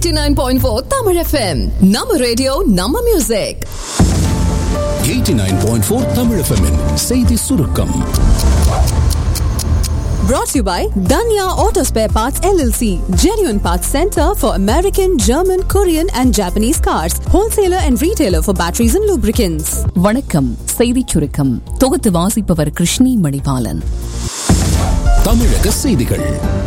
89.4 Tamil FM. நம்ம radio நம்ம music 89.4 Tamil FM -இன் செய்தி சுருக்கம் brought to you by Danya Auto Spare Parts LLC, genuine parts center for American, German, Korean and Japanese cars, wholesaler and retailer for batteries and lubricants. வணக்கம் செய்திச் சுருக்கம் தொகுத்து வாசிப்பவர் கிருஷ்ணி மணிபாலன் தமிழக செய்திகள்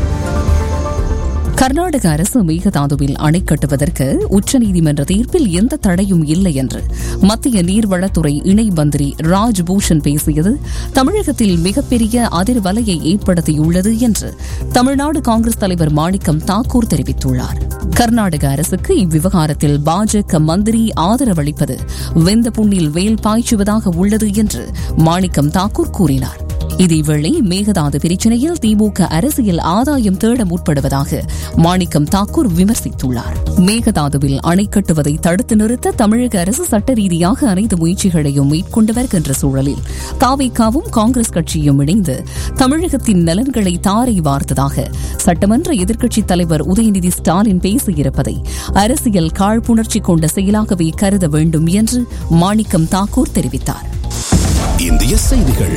கர்நாடக அரசு மேகதாதுவில் அணை கட்டுவதற்கு உச்சநீதிமன்ற தீர்ப்பில் எந்த தடையும் இல்லை என்று மத்திய நீர்வளத்துறை இணை மந்திரி ராஜ்பூஷன் பேசியது தமிழகத்தில் மிகப்பெரிய அதிர்வலையை ஏற்படுத்தியுள்ளது என்று தமிழ்நாடு காங்கிரஸ் தலைவர் மாணிக்கம் தாக்கூர் தெரிவித்துள்ளார் கர்நாடக அரசுக்கு இவ்விவகாரத்தில் பாஜக மந்திரி ஆதரவளிப்பது வெந்த புண்ணில் வேல் பாய்ச்சுவதாக உள்ளது என்று மாணிக்கம் தாக்கூர் கூறினார் இதேவேளை மேகதாது பிரச்சினையில் திமுக அரசியல் ஆதாயம் தேட முற்படுவதாக மாணிக்கம் தாக்கூர் விமர்சித்துள்ளார் மேகதாதுவில் அணை கட்டுவதை தடுத்து நிறுத்த தமிழக அரசு சட்ட ரீதியாக அனைத்து முயற்சிகளையும் மேற்கொண்டு வருகின்ற சூழலில் தாவேக்காவும் காங்கிரஸ் கட்சியும் இணைந்து தமிழகத்தின் நலன்களை தாரை வார்த்ததாக சட்டமன்ற எதிர்க்கட்சித் தலைவர் உதயநிதி ஸ்டாலின் பேசியிருப்பதை அரசியல் காழ்ப்புணர்ச்சி கொண்ட செயலாகவே கருத வேண்டும் என்று மாணிக்கம் தாக்கூர் தெரிவித்தார் இந்திய செய்திகள்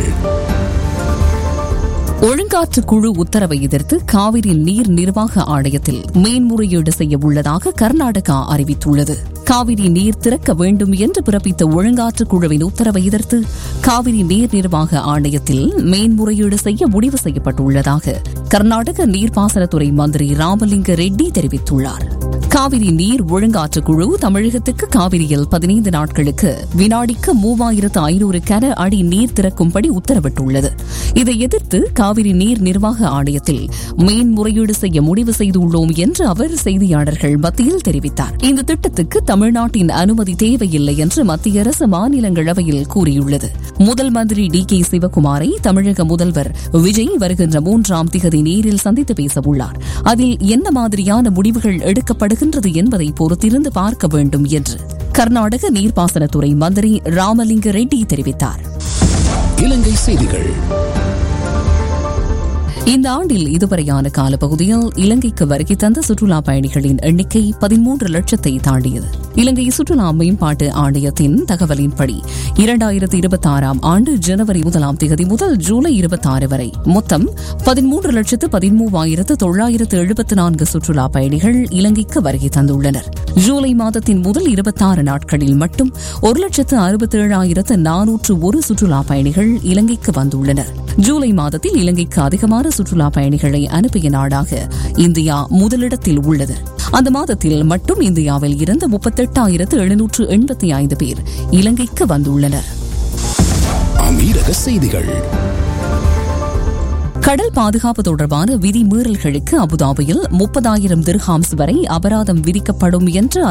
ஒழுங்காற்று குழு உத்தரவை எதிர்த்து காவிரி நீர் நிர்வாக ஆணையத்தில் மேன்முறையீடு செய்ய உள்ளதாக கர்நாடகா அறிவித்துள்ளது காவிரி நீர் திறக்க வேண்டும் என்று பிறப்பித்த ஒழுங்காற்று குழுவின் உத்தரவை எதிர்த்து காவிரி நீர் நிர்வாக ஆணையத்தில் மேன்முறையீடு செய்ய முடிவு செய்யப்பட்டுள்ளதாக கர்நாடக நீர்ப்பாசனத்துறை மந்திரி ராமலிங்க ரெட்டி தெரிவித்துள்ளார் காவிரி நீர் ஒழுங்காற்று குழு தமிழகத்துக்கு காவிரியில் பதினைந்து நாட்களுக்கு வினாடிக்கு மூவாயிரத்து ஐநூறு கன அடி நீர் திறக்கும்படி உத்தரவிட்டுள்ளது இதை எதிர்த்து காவிரி நீர் நிர்வாக ஆணையத்தில் மேன்முறையீடு செய்ய முடிவு செய்துள்ளோம் என்று அவர் செய்தியாளர்கள் மத்தியில் தெரிவித்தார் இந்த திட்டத்துக்கு தமிழ்நாட்டின் அனுமதி தேவையில்லை என்று மத்திய அரசு மாநிலங்களவையில் கூறியுள்ளது முதல் மந்திரி டி கே சிவகுமாரை தமிழக முதல்வர் விஜய் வருகின்ற மூன்றாம் திகதி நேரில் சந்தித்து பேசவுள்ளார் அதில் என்ன மாதிரியான முடிவுகள் எடுக்கப்படுகின்றது என்பதை பொறுத்திருந்து பார்க்க வேண்டும் என்று கர்நாடக நீர்ப்பாசனத்துறை மந்திரி ராமலிங்க ரெட்டி தெரிவித்தார் இலங்கை செய்திகள் இந்த ஆண்டில் இதுவரையான காலப்பகுதியில் இலங்கைக்கு வருகை தந்த சுற்றுலா பயணிகளின் எண்ணிக்கை பதிமூன்று லட்சத்தை தாண்டியது இலங்கை சுற்றுலா மேம்பாட்டு ஆணையத்தின் தகவலின்படி இரண்டாயிரத்தி இருபத்தி ஆறாம் ஆண்டு ஜனவரி முதலாம் தேதி முதல் ஜூலை இருபத்தி ஆறு வரை மொத்தம் பதிமூன்று லட்சத்து பதிமூவாயிரத்து தொள்ளாயிரத்து எழுபத்தி நான்கு சுற்றுலா பயணிகள் இலங்கைக்கு வருகை தந்துள்ளனர் ஜூலை மாதத்தின் முதல் இருபத்தாறு நாட்களில் மட்டும் ஒரு லட்சத்து அறுபத்தி ஏழாயிரத்து நானூற்று ஒரு சுற்றுலா பயணிகள் இலங்கைக்கு வந்துள்ளனர் ஜூலை மாதத்தில் இலங்கைக்கு அதிகமான சுற்றுலா பயணிகளை அனுப்பிய நாடாக இந்தியா முதலிடத்தில் உள்ளது அந்த மாதத்தில் மட்டும் இந்தியாவில் இருந்து முப்பத்தெட்டாயிரத்து எழுநூற்று எண்பத்தி ஐந்து பேர் இலங்கைக்கு வந்துள்ளனர் அமீரக செய்திகள் கடல் பாதுகாப்பு தொடர்பான விதிமீறல்களுக்கு அபுதாபியில் முப்பதாயிரம் திர்ஹாம்ஸ் வரை அபராதம் விதிக்கப்படும் என்று